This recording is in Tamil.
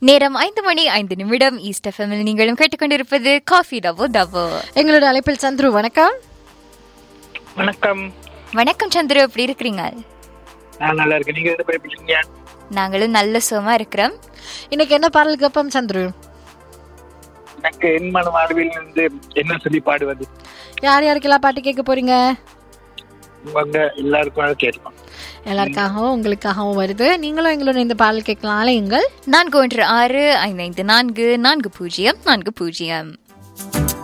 நேரம் ஐந்து மணி ஐந்து நிமிடம் ஈஸ்ட் எஃப்எம்மில் நீங்களும் கேட்டுக்கொண்டிருப்பது காஃபி டவோ டவோ எங்களோட அழைப்பில் சந்துரு வணக்கம் வணக்கம் வணக்கம் சந்திரு எப்படி இருக்கிறீங்க நான் நல்லா இருக்கேன் நீங்க எந்த எப்படி இருக்கீங்க நாங்களும் நல்ல சுகமா இருக்கிறோம் இன்னைக்கு என்ன பாடல் கேட்போம் சந்துரு எனக்கு என் மன வாழ்வில் இருந்து என்ன சொல்லி பாடுவது யார் யாருக்கெல்லாம் பாட்டு கேட்க போறீங்க உங்க எல்லாருக்கும் கேட்கலாம் எல்லாருக்காகவும் உங்களுக்காகவும் வருது நீங்களும் எங்களோட இந்த பாடல் கேட்கலாம் அலையுங்கள் நான்கு ஒன்று ஆறு ஐந்து ஐந்து நான்கு நான்கு பூஜ்ஜியம் நான்கு பூஜ்ஜியம்